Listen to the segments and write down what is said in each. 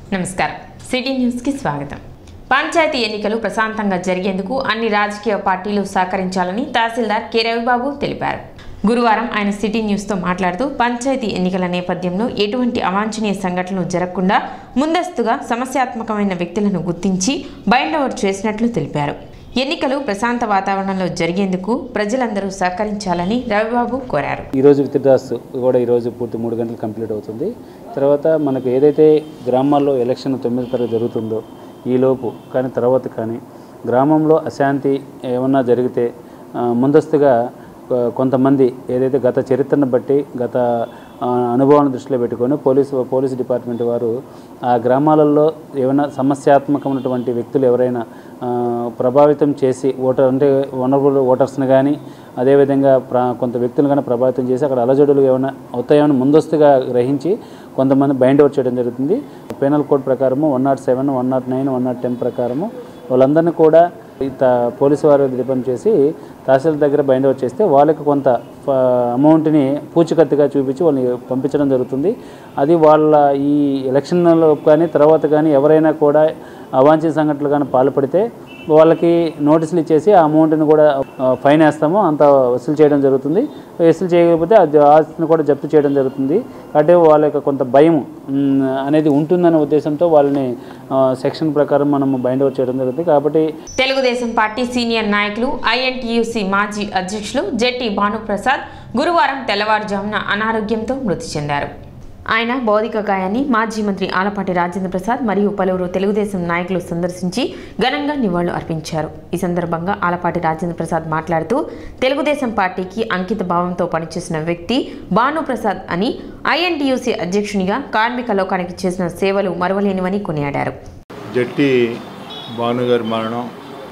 నమస్కారం సిటీ న్యూస్కి స్వాగతం పంచాయతీ ఎన్నికలు ప్రశాంతంగా జరిగేందుకు అన్ని రాజకీయ పార్టీలు సహకరించాలని తహసీల్దార్ కె రవిబాబు తెలిపారు గురువారం ఆయన సిటీ న్యూస్తో మాట్లాడుతూ పంచాయతీ ఎన్నికల నేపథ్యంలో ఎటువంటి అవాంఛనీయ సంఘటనలు జరగకుండా ముందస్తుగా సమస్యాత్మకమైన వ్యక్తులను గుర్తించి బైండ్ అవుట్ చేసినట్లు తెలిపారు ఎన్నికలు ప్రశాంత వాతావరణంలో జరిగేందుకు ప్రజలందరూ సహకరించాలని రవిబాబు కోరారు ఈరోజు విత్డ్రాస్ కూడా ఈరోజు పూర్తి మూడు గంటలు కంప్లీట్ అవుతుంది తర్వాత మనకు ఏదైతే గ్రామాల్లో ఎలక్షన్ తొమ్మిది తారీఖు జరుగుతుందో ఈలోపు కానీ తర్వాత కానీ గ్రామంలో అశాంతి ఏమన్నా జరిగితే ఆ, ముందస్తుగా ఆ, కొంతమంది ఏదైతే గత చరిత్రను బట్టి గత ఆ, అనుభవాలను దృష్టిలో పెట్టుకొని పోలీసు పోలీసు డిపార్ట్మెంట్ వారు ఆ గ్రామాలలో ఏమైనా సమస్యాత్మకమైనటువంటి వ్యక్తులు ఎవరైనా ఆ, ప్రభావితం చేసి ఓటర్ అంటే వనరబుల్ ఓటర్స్ని కానీ అదేవిధంగా ప్ర కొంత వ్యక్తులు కానీ ప్రభావితం చేసి అక్కడ అలజడులు ఏమైనా అవుతాయని ముందస్తుగా గ్రహించి కొంతమంది బైండ్ అవుట్ చేయడం జరుగుతుంది పెనల్ కోడ్ ప్రకారము one nought seven one nought nine one nought ten ప్రకారము వాళ్ళందరినీ కూడా ఇంత పోలీసు వారు డిపెండ్ చేసి తహసీల్ దగ్గర బైండ్ అవుట్ చేస్తే వాళ్ళకి కొంత ఫ- అమౌంట్ని పూచికత్తుగా చూపించి వాళ్ళని పంపించడం జరుగుతుంది అది వాళ్ళ ఈ ఎలక్షన్లో కానీ తర్వాత కానీ ఎవరైనా కూడా అవాంఛనీయ సంఘటనలు కానీ పాల్పడితే వాళ్ళకి నోటీసులు ఇచ్చేసి ఆ అమౌంట్ని కూడా ఆ, ఫైన్ వేస్తాము అంత వసూలు చేయడం జరుగుతుంది వసూలు చేయకపోతే అది ఆస్తిని కూడా జప్తు చేయడం జరుగుతుంది అంటే వాళ్ళ యొక్క కొంత భయం మ్, అనేది ఉంటుందనే ఉద్దేశంతో వాళ్ళని ఆ, సెక్షన్ ప్రకారం మనం బైండ్ అవుట్ చేయడం జరుగుతుంది కాబట్టి తెలుగుదేశం పార్టీ సీనియర్ నాయకులు ఐఎన్టీయూసీ మాజీ అధ్యక్షులు జెట్టి భానుప్రసాద్ గురువారం తెల్లవారుజామున అనారోగ్యంతో మృతి చెందారు ఆయన భౌతిక గాయాన్ని మాజీ మంత్రి ఆలపాటి రాజేంద్ర ప్రసాద్ మరియు పలువురు తెలుగుదేశం నాయకులు సందర్శించి ఘనంగా నివాళులు అర్పించారు ఈ సందర్భంగా ఆలపాటి రాజేంద్ర ప్రసాద్ మాట్లాడుతూ తెలుగుదేశం పార్టీకి అంకిత భావంతో పనిచేసిన వ్యక్తి భానుప్రసాద్ అని ఐఎన్టీయూసీ అధ్యక్షునిగా కార్మిక లోకానికి చేసిన సేవలు మరువలేనివని కొనియాడారు జట్టి భానుగారి మరణం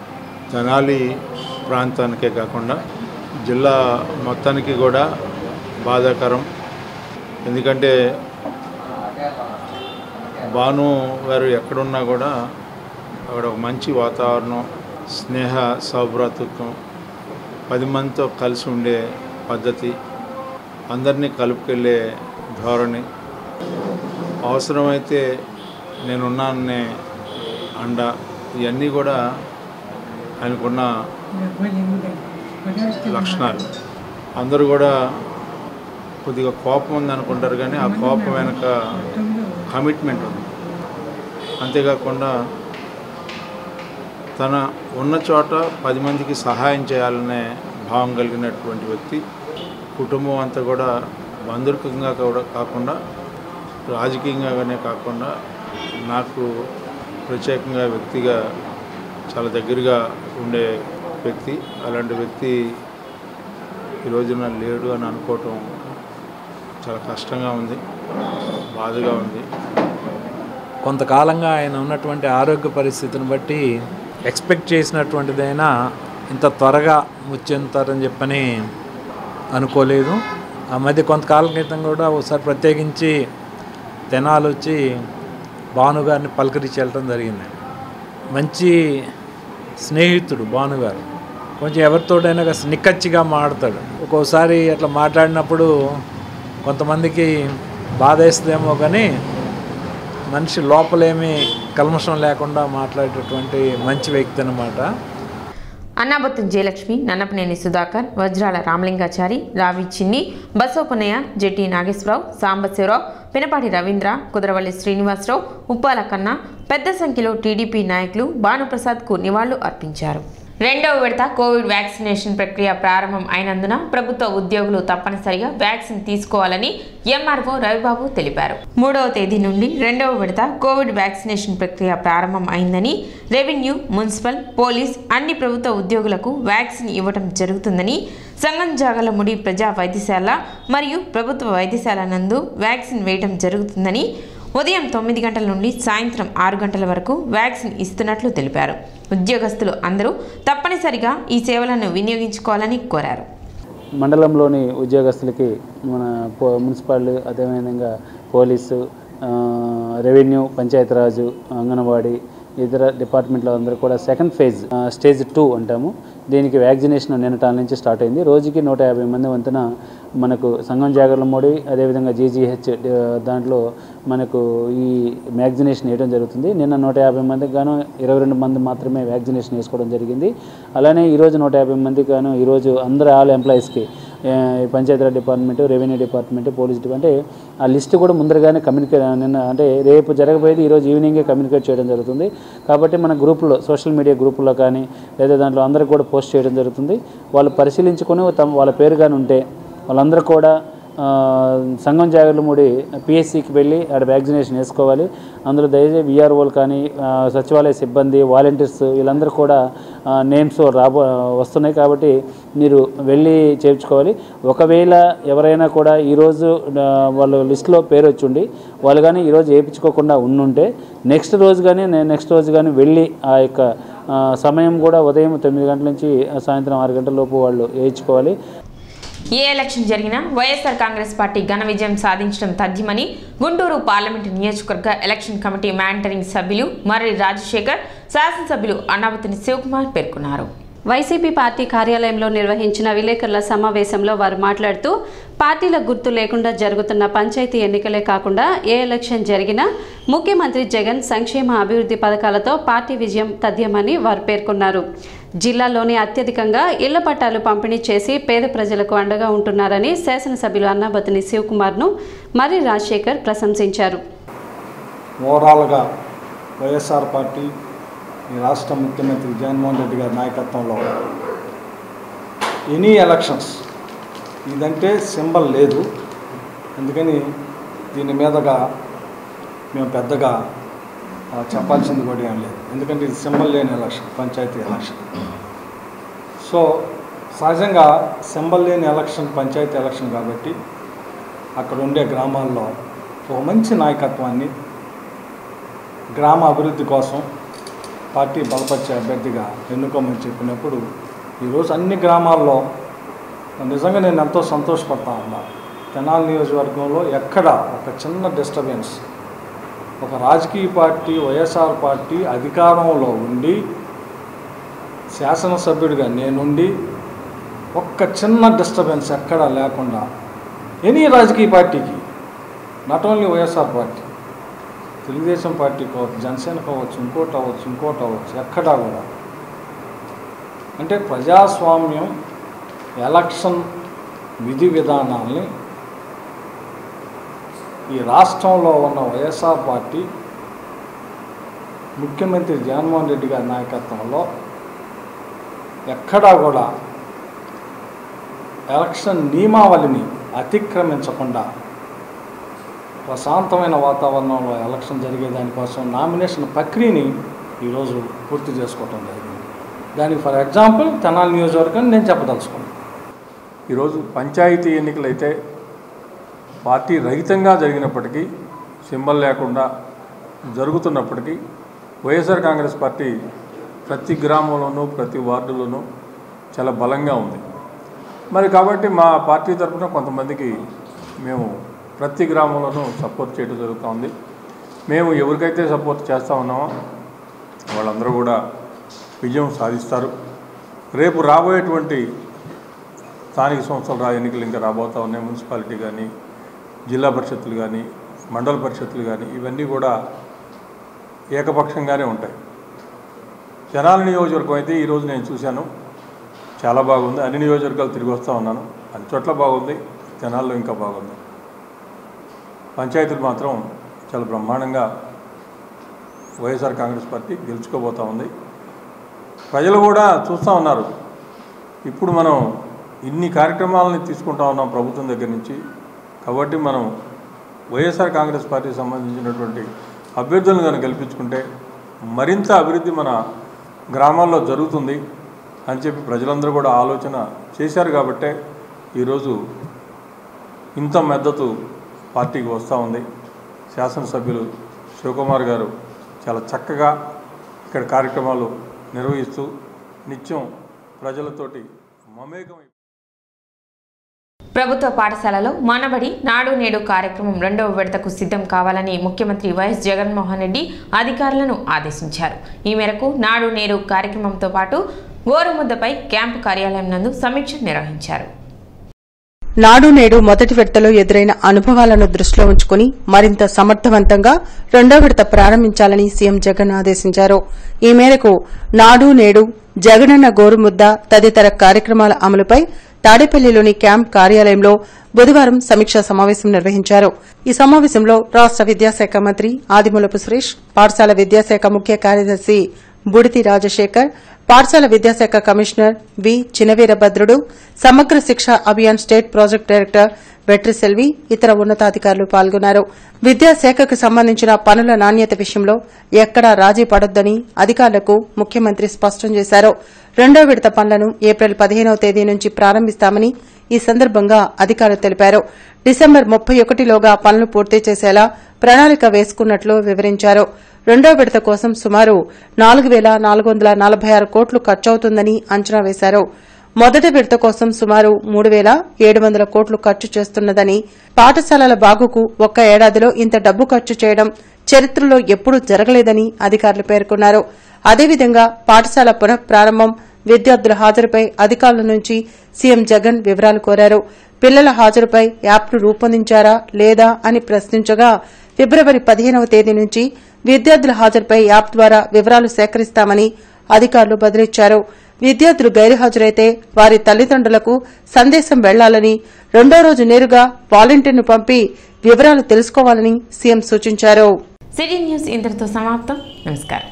తెనాలి ప్రాంతానికే కాకుండా జిల్లా మొత్తానికి కూడా బాధాకరం ఎందుకంటే భాను గారు ఎక్కడున్నా కూడా అక్కడ ఒక మంచి వాతావరణం స్నేహ సౌభ్రాతృత్వం పది మందితో కలిసి ఉండే పద్ధతి అందరినీ కలుపుకెళ్ళే ధోరణి అవసరమైతే నేనున్నాననే అండ ఇవన్నీ కూడా ఆయనకున్న లక్షణాలు అందరూ కూడా కొద్దిగా కోపం ఉంది అనుకుంటారు కానీ ఆ కోపం వెనక కమిట్మెంట్ ఉంది అంతేకాకుండా తన ఉన్న చోట పది మందికి సహాయం చేయాలనే భావం కలిగినటువంటి వ్యక్తి కుటుంబం అంతా కూడా బంధుకంగా కూడా కాకుండా రాజకీయంగానే కాకుండా నాకు ప్రత్యేకంగా వ్యక్తిగా చాలా దగ్గరగా ఉండే వ్యక్తి అలాంటి వ్యక్తి ఈ రోజున లేడు అని అనుకోవటం చాలా కష్టంగా ఉంది బాధగా ఉంది కొంతకాలంగా ఆయన ఉన్నటువంటి ఆరోగ్య పరిస్థితిని బట్టి ఎక్స్పెక్ట్ చేసినటువంటిదైనా ఇంత త్వరగా ముచ్చెంతారని చెప్పని అనుకోలేదు ఆ మధ్య కొంతకాలం క్రితం కూడా ఒకసారి ప్రత్యేకించి తెనాలు వచ్చి భానుగారిని పలకరించి వెళ్ళడం జరిగింది మంచి స్నేహితుడు భానుగారు కొంచెం ఎవరితోటైనా కాస్త నిక్కచ్చిగా మాడతాడు ఒక్కోసారి అట్లా మాట్లాడినప్పుడు కొంతమందికి బాధ వేస్తుందేమో కానీ మనిషి లోపలేమీ కల్మషం లేకుండా మాట్లాడేటటువంటి మంచి వ్యక్తి అనమాట అన్నాబత్తు జయలక్ష్మి నన్నపనేని సుధాకర్ వజ్రాల రామలింగాచారి రావి చిన్ని బసోపనయ్య జెట్టి నాగేశ్వరరావు సాంబశివరావు పినపాటి రవీంద్ర కుదరవల్లి శ్రీనివాసరావు ఉప్పాల కన్నా పెద్ద సంఖ్యలో టీడీపీ నాయకులు భానుప్రసాద్కు నివాళులు అర్పించారు రెండవ విడత కోవిడ్ వ్యాక్సినేషన్ ప్రక్రియ ప్రారంభం అయినందున ప్రభుత్వ ఉద్యోగులు తప్పనిసరిగా వ్యాక్సిన్ తీసుకోవాలని ఎంఆర్ఓ రవిబాబు తెలిపారు మూడవ తేదీ నుండి రెండవ విడత కోవిడ్ వ్యాక్సినేషన్ ప్రక్రియ ప్రారంభం అయిందని రెవెన్యూ మున్సిపల్ పోలీస్ అన్ని ప్రభుత్వ ఉద్యోగులకు వ్యాక్సిన్ ఇవ్వడం జరుగుతుందని సంగం జాగలముడి ప్రజా వైద్యశాల మరియు ప్రభుత్వ వైద్యశాల నందు వ్యాక్సిన్ వేయడం జరుగుతుందని ఉదయం తొమ్మిది గంటల నుండి సాయంత్రం ఆరు గంటల వరకు వ్యాక్సిన్ ఇస్తున్నట్లు తెలిపారు ఉద్యోగస్తులు అందరూ తప్పనిసరిగా ఈ సేవలను వినియోగించుకోవాలని కోరారు మండలంలోని ఉద్యోగస్తులకి మన పో మున్సిపాలిటీ అదేవిధంగా పోలీసు ఆ, రెవెన్యూ పంచాయతీరాజు అంగన్వాడీ ఇతర డిపార్ట్మెంట్ల అందరూ కూడా సెకండ్ ఫేజ్ ఆ, స్టేజ్ టూ అంటాము దీనికి వ్యాక్సినేషన్ నిన్నటాల నుంచి స్టార్ట్ అయింది రోజుకి నూట యాభై మంది వంతున మనకు సంగం జాగర్లమూడి అదేవిధంగా జీజీహెచ్ దాంట్లో మనకు ఈ వ్యాక్సినేషన్ వేయడం జరుగుతుంది నిన్న నూట యాభై మందికి గాను ఇరవై రెండు మంది మాత్రమే వ్యాక్సినేషన్ వేసుకోవడం జరిగింది అలానే ఈరోజు నూట యాభై మందికి గాను ఈరోజు అందరు ఆల్ ఎంప్లాయీస్కి Panchayati Raj department revenue department police department అంటే ఆ లిస్ట్ కూడా ముందరగానే కమ్యూనికేట్ నిన్న అంటే రేపు జరగబోయేది ఈరోజు ఈవినింగే కమ్యూనికేట్ చేయడం జరుగుతుంది కాబట్టి మన గ్రూపులో సోషల్ మీడియా గ్రూపుల్లో కానీ లేదా దాంట్లో అందరికి కూడా పోస్ట్ చేయడం జరుగుతుంది వాళ్ళు పరిశీలించుకొని తమ వాళ్ళ పేరు కానీ ఉంటే వాళ్ళందరూ కూడా ఆ, సంఘం జాగర్లమూడి పిఎస్సికి వెళ్ళి ఆడ వ్యాక్సినేషన్ వేసుకోవాలి అందులో దయచేసి విఆర్ఓలు కానీ ఆ, సచివాలయ సిబ్బంది వాలంటీర్స్ వీళ్ళందరూ కూడా నేమ్స్ రాబో వస్తున్నాయి కాబట్టి మీరు వెళ్ళి చేర్చుకోవాలి ఒకవేళ ఎవరైనా కూడా ఈరోజు ఆ, వాళ్ళు లిస్ట్లో పేరు వచ్చి ఉండి వాళ్ళు కానీ ఈరోజు వేయించుకోకుండా ఉండుంటే నెక్స్ట్ రోజు కానీ నెక్స్ట్ రోజు కానీ వెళ్ళి ఆ యొక్క ఆ, సమయం కూడా ఉదయం తొమ్మిది గంటల నుంచి సాయంత్రం ఆరు గంటల లోపు వాళ్ళు వేయించుకోవాలి ఏ ఎలక్షన్ జరిగినా వైఎస్ఆర్ కాంగ్రెస్ పార్టీ ఘన విజయం సాధించడం తథ్యమని గుంటూరు పార్లమెంటు నియోజకవర్గ ఎలక్షన్ కమిటీ మానిటరింగ్ సభ్యులు మర్రి రాజశేఖర్ శాసనసభ్యులు అన్నావతిని శివకుమార్ పేర్కొన్నారు వైసీపీ పార్టీ కార్యాలయంలో నిర్వహించిన విలేకరుల సమావేశంలో వారు మాట్లాడుతూ పార్టీల గుర్తు లేకుండా జరుగుతున్న పంచాయతీ ఎన్నికలే కాకుండా ఏ ఎలక్షన్ జరిగినా ముఖ్యమంత్రి జగన్ సంక్షేమ అభివృద్ధి పథకాలతో పార్టీ విజయం తథ్యమని వారు పేర్కొన్నారు జిల్లాలోని అత్యధికంగా ఇళ్ల పట్టాలు పంపిణీ చేసి పేద ప్రజలకు అండగా ఉంటున్నారని శాసనసభ్యులు అన్నాబతిని శివకుమార్ను మర్రి రాజశేఖర్ ప్రశంసించారు ఓవరాల్గా వైఎస్ఆర్ పార్టీ ఈ రాష్ట్ర ముఖ్యమంత్రి జగన్మోహన్ రెడ్డి గారి నాయకత్వంలో ఎనీ ఎలక్షన్స్ ఇదంటే సింబల్ లేదు అందుకని దీని మీదగా మేము పెద్దగా ఆ, చెప్పాల్సింది కూడా ఏం లేదు ఎందుకంటే ఇది సింబల్ లేని ఎలక్షన్ పంచాయతీ ఎలక్షన్ సో సహజంగా సింబల్ లేని ఎలక్షన్ పంచాయతీ ఎలక్షన్ కాబట్టి అక్కడ ఉండే గ్రామాల్లో ఒక మంచి నాయకత్వాన్ని గ్రామ అభివృద్ధి కోసం పార్టీ బలపరిచే అభ్యర్థిగా ఎన్నుకోమని చెప్పినప్పుడు ఈరోజు అన్ని గ్రామాల్లో నిజంగా నేను ఎంతో సంతోషపడతా ఉన్నా తెనాలి నియోజకవర్గంలో ఎక్కడ ఒక చిన్న డిస్టర్బెన్స్ ఒక రాజకీయ పార్టీ వైఎస్ఆర్ పార్టీ అధికారంలో ఉండి శాసనసభ్యుడిగా నేనుండి ఒక్క చిన్న డిస్టర్బెన్స్ ఎక్కడా లేకుండా ఎనీ రాజకీయ పార్టీకి not only YSR party Telugu Desam party కావచ్చు జనసేన కావచ్చు ఇంకోటి అవ్వచ్చు ఇంకోటి అవ్వచ్చు ఎక్కడా కూడా అంటే ప్రజాస్వామ్యం ఎలక్షన్ విధి విధానాల్ని ఈ రాష్ట్రంలో ఉన్న వైఎస్ఆర్ పార్టీ ముఖ్యమంత్రి జగన్మోహన్ రెడ్డి గారి నాయకత్వంలో ఎక్కడా కూడా ఎలక్షన్ నియమావళిని అతిక్రమించకుండా ప్రశాంతమైన వాతావరణంలో ఎలక్షన్ జరిగే దానికోసం నామినేషన్ ప్రక్రియని ఈరోజు పూర్తి చేసుకోవటం జరిగింది దానికి ఫర్ ఎగ్జాంపుల్ తెనాలి నియోజకవర్గాన్ని నేను చెప్పదలుచుకున్నాను ఈరోజు పంచాయతీ ఎన్నికలు అయితే పార్టీ రహితంగా జరిగినప్పటికీ సింబల్ లేకుండా జరుగుతున్నప్పటికీ వైఎస్ఆర్ కాంగ్రెస్ పార్టీ ప్రతి గ్రామంలోనూ ప్రతి వార్డులోనూ చాలా బలంగా ఉంది మరి కాబట్టి మా పార్టీ తరఫున కొంతమందికి మేము ప్రతి గ్రామంలోనూ సపోర్ట్ చేయడం జరుగుతూ ఉంది మేము ఎవరికైతే సపోర్ట్ చేస్తూ ఉన్నామో వాళ్ళందరూ కూడా విజయం సాధిస్తారు రేపు రాబోయేటువంటి స్థానిక సంస్థల రా ఎన్నికలు ఇంకా రాబోతూ ఉన్నాయి మున్సిపాలిటీ కానీ జిల్లా పరిషత్తులు కానీ మండల పరిషత్తులు కానీ ఇవన్నీ కూడా ఏకపక్షంగానే ఉంటాయి జనాల నియోజకవర్గం అయితే ఈరోజు నేను చూశాను చాలా బాగుంది అన్ని నియోజకవర్గాలు తిరిగి వస్తూ ఉన్నాను అన్ని చోట్ల బాగుంది జనాల్లో ఇంకా బాగుంది పంచాయతీలు మాత్రం చాలా బ్రహ్మాండంగా వైఎస్ఆర్ కాంగ్రెస్ పార్టీ గెలుచుకోబోతూ ఉంది ప్రజలు కూడా చూస్తూ ఉన్నారు ఇప్పుడు మనం ఇన్ని కార్యక్రమాలని తీసుకుంటా ఉన్నాం ప్రభుత్వం దగ్గర నుంచి కాబట్టి మనం వైఎస్ఆర్ కాంగ్రెస్ పార్టీకి సంబంధించినటువంటి అభ్యర్థులను కనుక గెలిపించుకుంటే మరింత అభివృద్ధి మన గ్రామాల్లో జరుగుతుంది అని చెప్పి ప్రజలందరూ కూడా ఆలోచన చేశారు కాబట్టే ఈరోజు ఇంత మద్దతు పార్టీకి వస్తూ ఉంది శాసనసభ్యులు శివకుమార్ గారు చాలా చక్కగా ఇక్కడ కార్యక్రమాలు నిర్వహిస్తూ నిత్యం ప్రజలతోటి మమేకమై ప్రభుత్వ పాఠశాలలో మానబడి నాడు నేడు కార్యక్రమం రెండవ విడతకు సిద్ధం కావాలని ముఖ్యమంత్రి వైఎస్ జగన్మోహన్ రెడ్డి అధికారులను ఆదేశించారు ఈ మేరకు నాడు నేడు కార్యక్రమంతో పాటు గోరుముద్దపై క్యాంపు కార్యాలయం నందు సమీక్ష నిర్వహించారు నాడు నేడు మొదటి విడతలో ఎదురైన అనుభవాలను దృష్టిలో ఉంచుకుని మరింత సమర్థవంతంగా రెండో విడత ప్రారంభించాలని సీఎం జగన్ ఆదేశించారు ఈ మేరకు నాడు నేడు జగనన్న గోరుముద్ద తదితర కార్యక్రమాల అమలుపై తాడేపల్లిలోని క్యాంప్ కార్యాలయంలో బుధవారం సమీక్షా సమావేశం నిర్వహించారు ఈ సమావేశంలో రాష్ట విద్యాశాఖ మంత్రి ఆదిమూలపు సురేష్ పాఠశాల విద్యాశాఖ ముఖ్య కార్యదర్శి బుడితి రాజశేఖర్ పాఠశాల విద్యాశాఖ కమిషనర్ వి Chinaveerabhadrudu Samagra Shiksha Abhiyan state project director Vetriselvi ఇతర ఉన్నతాధికారులు పాల్గొన్నారు విద్యాశాఖకు సంబంధించిన పనుల నాణ్యత విషయంలో ఎక్కడా రాజీ పడొద్దని అధికారులకు ముఖ్యమంత్రి స్పష్టం చేశారు రెండో విడత పనులను ఏప్రిల్ పదిహేనవ తేదీ నుంచి ప్రారంభిస్తామని ఈ సందర్భంగా అధికారులు తెలిపారు డిసెంబర్ ముప్పై ఒకటిలోగా పనులు పూర్తి చేసేలా ప్రణాళిక వేసుకున్నట్లు వివరించారు రెండో విడత కోసం సుమారు నాలుగు వేల నాలుగు వందల నలభై ఆరు కోట్లు ఖర్చవుతుందని అంచనా వేశారు మొదటి విడత కోసం సుమారు మూడు వేల ఏడు వందల కోట్లు ఖర్చు చేస్తున్నదని పాఠశాలల బాగుకు ఒక్క ఏడాదిలో ఇంత డబ్బు ఖర్చు చేయడం చరిత్రలో ఎప్పుడూ జరగలేదని అధికారులు పేర్కొన్నారు అదేవిధంగా పాఠశాల పునః ప్రారంభం విద్యార్థుల హాజరుపై అధికారుల నుంచి సీఎం జగన్ వివరాలు కోరారు పిల్లల హాజరుపై యాప్ను రూపొందించారా లేదా అని ప్రశ్నించగా ఫిబ్రవరి పదిహేనవ తేదీ నుంచి విద్యార్థుల హాజరుపై యాప్ ద్వారా వివరాలు సేకరిస్తామని అధికారులు బదిలిచ్చారు విద్యార్థులు గైర్హాజరైతే వారి తల్లిదండ్రులకు సందేశం వెళ్లాలని రెండో రోజు నేరుగా వాలంటీర్ను పంపి వివరాలు తెలుసుకోవాలని సీఎం సూచించారు సిటీ న్యూస్ ఇంతటితో సమాప్తం నమస్కారం